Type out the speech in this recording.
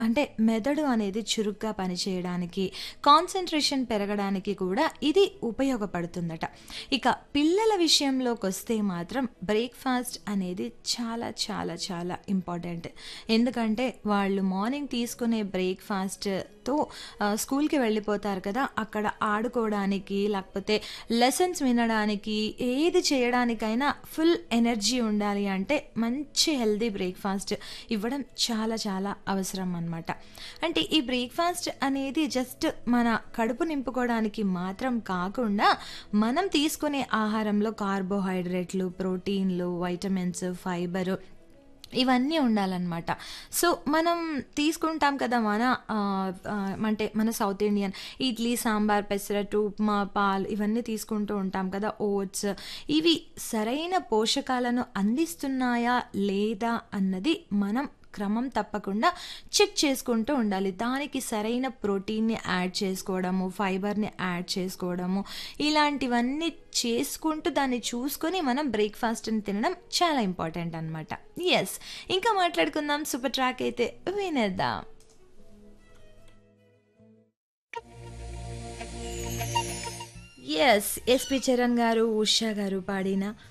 అంటే మెదడు అనేది చురుగ్గా పనిచేయడానికి కాన్సన్ట్రేషన్ పెరగడానికి కూడా ఇది ఉపయోగపడుతుందట ఇక పిల్లల విషయంలోకి వస్తే మాత్రం బ్రేక్ఫాస్ట్ అనేది చాలా చాలా చాలా ఇంపార్టెంట్ ఎందుకంటే వాళ్ళు మార్నింగ్ తీసుకునే బ్రేక్ఫాస్ట్తో స్కూల్కి వెళ్ళిపోతారు కదా అక్కడ ఆడుకోవడానికి లేకపోతే లెసన్స్ వినడానికి ఏది చేయడానికైనా ఫుల్ ఎనర్జీ ఉండాలి అంటే మంచి హెల్దీ బ్రేక్ఫాస్ట్ ఇవ్వడం చాలా చాలా అవసరం అన్నమాట అంటే ఈ బ్రేక్ఫాస్ట్ అనేది జస్ట్ మన కడుపు నింపుకోవడానికి మాత్రం కాకుండా మనం తీసుకునే ఆహారంలో కార్బోహైడ్రేట్లు ప్రోటీన్లు వైటమిన్స్ ఫైబర్ ఇవన్నీ ఉండాలన్నమాట సో మనం తీసుకుంటాం కదా మన ఆ, ఆ, అంటే మన సౌత్ ఇండియన్ ఇడ్లీ సాంబార్ పెసరట్టు ఉప్మా పాలు ఇవన్నీ తీసుకుంటూ ఉంటాం కదా ఓట్స్ ఇవి సరైన పోషకాలను అందిస్తున్నాయా లేదా అన్నది మనం క్రమం తప్పకుండా చెక్ చేసుకుంటూ ఉండాలి దానికి సరైన ప్రోటీన్ని యాడ్ చేసుకోవడము ఫైబర్ని యాడ్ చేసుకోవడము ఇలాంటివన్నీ చేసుకుంటూ దాన్ని చూసుకొని మనం బ్రేక్ఫాస్ట్ని తినడం చాలా ఇంపార్టెంట్ అనమాట ఎస్ ఇంకా మాట్లాడుకుందాం సూపర్ ట్రాక్ అయితే వినేద్దాం ఎస్ ఎస్పి చరణ్ గారు ఉషా గారు పాడిన